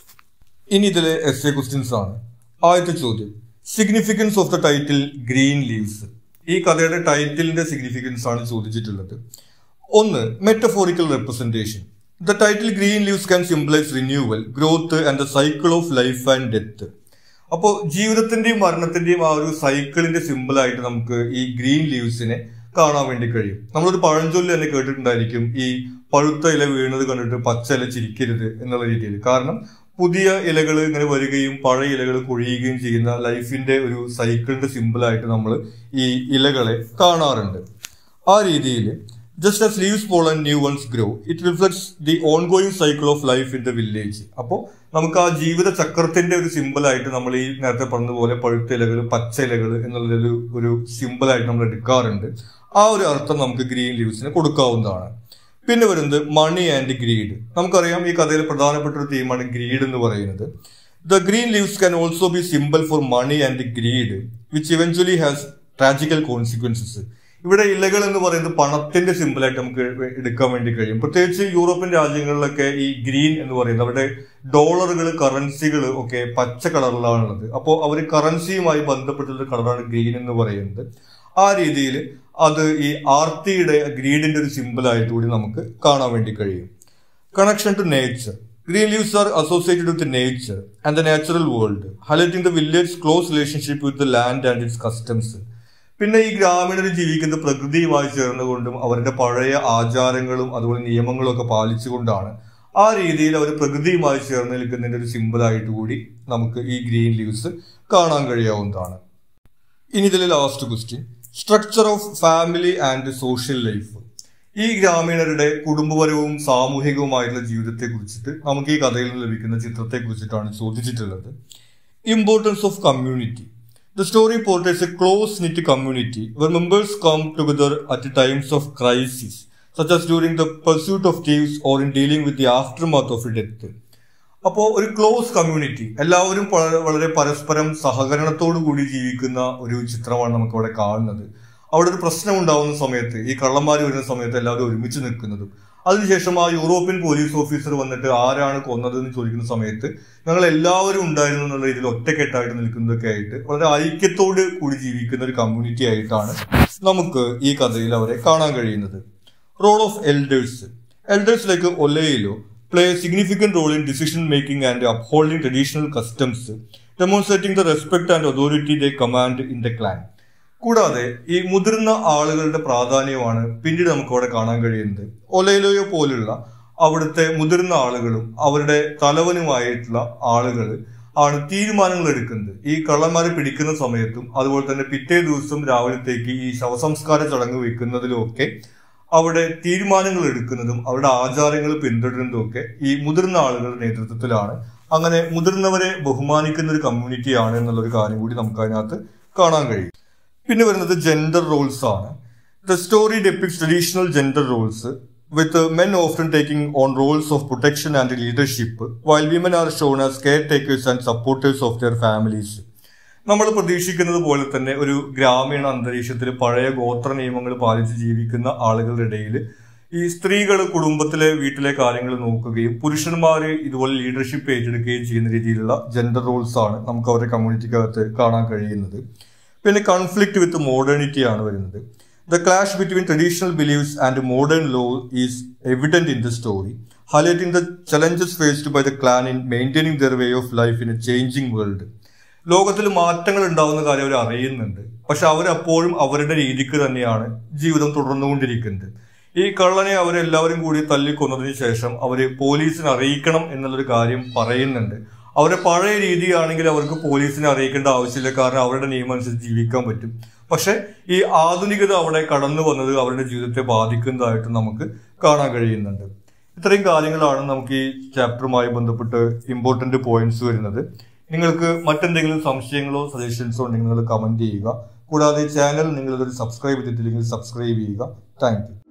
ഇനി ഇതിലെ എസ് എ ക്വസ്റ്റ്യൻസ് ആണ് ആദ്യത്തെ ചോദ്യം significance of the title green leaves ഈ കഥയുടെ ടൈറ്റിലിന്റെ സിഗ്നിഫിക്കൻസ് ആണ് ചോദിച്ചിട്ടുള്ളത് ഒന്ന് metaphorical representation the title green leaves can symbolize renewal growth and the cycle of life and death അപ്പോൾ ജീവിതത്തിന്റെയും മരണത്തിന്റെയും ആ ഒരു സൈക്കിളിന്റെ സിമ്പിൾ ആയിട്ട് നമുക്ക് ഈ ഗ്രീൻ ലീവ്സിനെ കാണാൻ വേണ്ടി കഴിയും നമ്മളൊരു പഴഞ്ചൊല്ലി തന്നെ കേട്ടിട്ടുണ്ടായിരിക്കും ഈ പഴുത്ത ഇല വീണത് കണ്ടിട്ട് പച്ച ഇല ചിരിക്കരുത് എന്നുള്ള രീതിയിൽ കാരണം പുതിയ ഇലകൾ ഇങ്ങനെ വരികയും പഴയ ഇലകൾ കൊഴിയുകയും ചെയ്യുന്ന ലൈഫിന്റെ ഒരു സൈക്കിളിന്റെ സിമ്പിളായിട്ട് നമ്മൾ ഈ ഇലകളെ കാണാറുണ്ട് ആ രീതിയിൽ just as leaves fall and new ones grow it reflects the ongoing cycle of life in the village അപ്പോൾ നമുക്ക് ആ ജീവിത ചക്രത്തിന്റെ ഒരു സിമ്പിളായിട്ട് നമ്മൾ ഈ നേരത്തെ പറഞ്ഞതുപോലെ പഴുത്ത ഇലകൾ പച്ച ഇലകൾ എന്നുള്ളൊരു ഒരു സിമ്പിളായിട്ട് നമ്മൾ എടുക്കാറുണ്ട് ആ ഒരു അർത്ഥം നമുക്ക് ഗ്രീൻ ലീവ്സിന് കൊടുക്കാവുന്നതാണ് പിന്നെ വരുന്നത് മണി ആൻഡ് ഗ്രീഡ് നമുക്കറിയാം ഈ കഥയിൽ പ്രധാനപ്പെട്ട ഒരു തീമാണ് ഗ്രീഡ് എന്ന് പറയുന്നത് the green leaves can also be symbol for money and greed which eventually has tragical consequences ഇവിടെ ഇലകൾ എന്ന് പറയുന്നത് പണത്തിന്റെ സിമ്പിളായിട്ട് നമുക്ക് എടുക്കാൻ വേണ്ടി കഴിയും പ്രത്യേകിച്ച് യൂറോപ്യൻ രാജ്യങ്ങളിലൊക്കെ ഈ ഗ്രീൻ എന്ന് പറയുന്നത് അവരുടെ ഡോളറുകൾ കറൻസികൾ ഒക്കെ പച്ച കളറിലാണുള്ളത് അപ്പോൾ അവർ കറൻസിയുമായി ബന്ധപ്പെട്ടുള്ള കളറാണ് ഗ്രീൻ എന്ന് പറയുന്നത് ആ രീതിയിൽ അത് ഈ ആർത്തിയുടെ ഗ്രീഡിന്റെ ഒരു സിമ്പിൾ ആയിട്ട് കൂടി നമുക്ക് കാണാൻ വേണ്ടി കഴിയും connection to nature green leaves are associated with nature and the natural world highlighting the village close relationship with the land and its customs പിന്നെ ഈ ഗ്രാമീണർ ജീവിക്കുന്ന പ്രകൃതിയുമായി ചേർന്നുകൊണ്ടും അവരുടെ പഴയ ആചാരങ്ങളും അതുപോലെ നിയമങ്ങളും ഒക്കെ പാലിച്ചുകൊണ്ടാണ് ആ രീതിയിൽ അവർ പ്രകൃതിയുമായി ചേർന്ന് നിൽക്കുന്നതിന്റെ ഒരു സിമ്പിളായിട്ട് കൂടി നമുക്ക് ഈ ഗ്രീൻ ലീവ്സ് കാണാൻ കഴിയാവുന്നതാണ് ഇനി ഇതിലെ last question structure of family and social life ഈ ഗ്രാമീണരുടെ കുടുംബപരവും സാമൂഹികവുമായിട്ടുള്ള ജീവിതത്തെ കുറിച്ചിട്ട് നമുക്ക് ഈ കഥയിൽ നിന്ന് ലഭിക്കുന്ന ചിത്രത്തെ കുറിച്ചിട്ടാണ് ചോദിച്ചിട്ടുള്ളത് importance of community the story portrays a close knit community where members come together at times of crisis such as during the pursuit of thieves or in dealing with the aftermath of death അപ്പോൾ ഒരു close community എല്ലാവരും വളരെ വളരെ പരസ്പരം സഹകരണത്തോടു കൂടി ജീവിക്കുന്ന ഒരു ചിത്രമാണ് നമുക്ക് അവിടെ കാണുന്നത് അവിടെ ഒരു പ്രശ്നം ഉണ്ടാവുന്ന സമയത്ത് ഈ കള്ളന്മാർ വരുന്ന സമയത്ത് എല്ലാവരും ഒരുമിച്ച് നിൽക്കുന്നതും അതിനുശേഷം ആ യൂറോപ്യൻ പോലീസ് ഓഫീസർ വന്നിട്ട് ആരാണ് കൊന്നത് എന്ന് ചോദിക്കുന്ന സമയത്ത് ഞങ്ങൾ എല്ലാവരും ഉണ്ടായിരുന്നു എന്നുള്ള രീതിയിൽ ഒറ്റക്കെട്ടായിട്ട് നിൽക്കുന്നതൊക്കെ ആയിട്ട് വളരെ ഐക്യത്തോട് കൂടി ജീവിക്കുന്ന ഒരു കമ്മ്യൂണിറ്റി ആയിട്ടാണ് നമുക്ക് ഈ കഥയിൽ അവരെ കാണാൻ കഴിയുന്നത് role of elders elders like Olelo play a significant role in decision making and upholding traditional customs, demonstrating the respect and authority they command in the clan. കൂടാതെ ഈ മുതിർന്ന ആളുകളുടെ പ്രാധാന്യമാണ് പിന്നീട് നമുക്ക് അവിടെ കാണാൻ കഴിയുന്നത് ഒലയിലോയോ പോലുള്ള അവിടുത്തെ മുതിർന്ന ആളുകളും അവരുടെ തലവനുമായിട്ടുള്ള ആളുകൾ ആണ് തീരുമാനങ്ങൾ എടുക്കുന്നത് ഈ കള്ളന്മാരെ പിടിക്കുന്ന സമയത്തും അതുപോലെ തന്നെ പിറ്റേ ദിവസം രാവിലത്തേക്ക് ഈ ശവസംസ്കാര ചടങ്ങ് വെക്കുന്നതിലും ഒക്കെ അവിടെ തീരുമാനങ്ങൾ എടുക്കുന്നതും അവരുടെ ആചാരങ്ങൾ പിന്തുടരുന്നതും ഒക്കെ ഈ മുതിർന്ന ആളുകളുടെ നേതൃത്വത്തിലാണ് അങ്ങനെ മുതിർന്നവരെ ബഹുമാനിക്കുന്ന ഒരു കമ്മ്യൂണിറ്റിയാണ് എന്നുള്ളൊരു കാര്യം കൂടി നമുക്ക് അതിനകത്ത് കാണാൻ കഴിയും പിന്നെ വരുന്നത് ജെൻഡർ റോൾസ് ആണ് the story depicts traditional gender roles with men often taking on roles of protection and leadership while women are shown as caretakers and supporters of their families നമ്മൾ പ്രതീക്ഷിക്കുന്നത് പോലെ തന്നെ ഒരു ഗ്രാമീണ അന്തരീക്ഷത്തിൽ പഴയ ഗോത്ര നിയമങ്ങൾ പാലിച്ച് ജീവിക്കുന്ന ആളുകളുടെ ഇടയിൽ ഈ സ്ത്രീകൾ കുടുംബത്തിലെ വീട്ടിലെ കാര്യങ്ങൾ നോക്കുകയും പുരുഷന്മാർ ഇതുപോലെ ലീഡർഷിപ്പ് ഏറ്റെടുക്കുകയും ചെയ്യുന്ന രീതിയിലുള്ള ജെൻഡർ റോൾസ് ആണ് നമുക്ക് അവരുടെ കമ്മ്യൂണിറ്റിക്കകത്ത് കാണാൻ കഴിയുന്നത് പിന്നെ കൺഫ്ലിക്റ്റ് വിത്ത് മോഡേണിറ്റി ആണ് വരുന്നത് the clash between traditional beliefs and modern law is evident in the story highlighting the challenges faced by the clan in maintaining their way of life in a changing world. ലോകത്തിൽ മാറ്റങ്ങൾ ഉണ്ടാവുന്ന കാര്യം അവർ അറിയുന്നുണ്ട് പക്ഷെ അവരപ്പോഴും അവരുടെ രീതിക്ക് തന്നെയാണ് ജീവിതം തുടർന്നുകൊണ്ടിരിക്കുന്നത് ഈ കള്ളനെ അവരെല്ലാവരും കൂടി തല്ലിക്കൊന്നതിന് ശേഷം അവര് പോലീസിനെ അറിയിക്കണം എന്നുള്ളൊരു കാര്യം പറയുന്നുണ്ട് അവരുടെ പഴയ രീതിയാണെങ്കിൽ അവർക്ക് പോലീസിനെ അറിയിക്കേണ്ട ആവശ്യമില്ല കാരണം അവരുടെ നിയമം അനുസരിച്ച് ജീവിക്കാൻ പറ്റും പക്ഷെ ഈ ആധുനികത അവിടെ കടന്നു വന്നത് അവരുടെ ജീവിതത്തെ ബാധിക്കുന്നതായിട്ട് നമുക്ക് കാണാൻ കഴിയുന്നുണ്ട് ഇത്രയും കാര്യങ്ങളാണ് നമുക്ക് ഈ ചാപ്റ്ററുമായി ബന്ധപ്പെട്ട് ഇമ്പോർട്ടന്റ് പോയിന്റ്സ് വരുന്നത് നിങ്ങൾക്ക് മറ്റെന്തെങ്കിലും സംശയങ്ങളോ സജഷൻസോ ഉണ്ടെങ്കിൽ നിങ്ങൾ കമന്റ് ചെയ്യുക കൂടാതെ ചാനൽ നിങ്ങൾ ഇതൊരു സബ്സ്ക്രൈബ് ചെയ്തിട്ടില്ലെങ്കിൽ സബ്സ്ക്രൈബ് ചെയ്യുക താങ്ക്